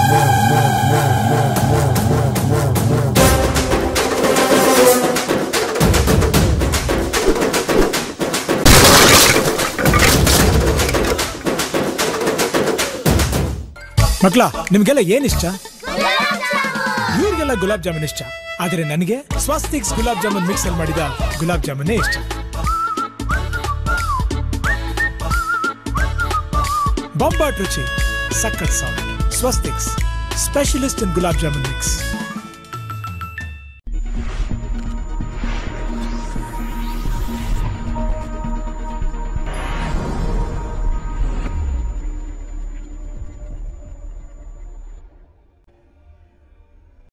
ಮಕ್ಳ ನಿಮ್ಗೆಲ್ಲ ಏನ್ ಇಷ್ಟ ಇವ್ರಿಗೆಲ್ಲ ಗುಲಾಬ್ ಜಾಮೂನ್ ಇಷ್ಟ ಆದ್ರೆ ನನಗೆ ಸ್ವಸ್ತಿಕ್ಸ್ ಗುಲಾಬ್ ಜಾಮೂನ್ ಮಿಕ್ಸ್ ಅಲ್ಲಿ ಮಾಡಿದ ಗುಲಾಬ್ ಜಾಮೂನೇ ಇಷ್ಟ ಬೊಂಬಾಟ್ ರುಚಿ ಸಖತ್ soft Swastiks specialist in gulab jamun mix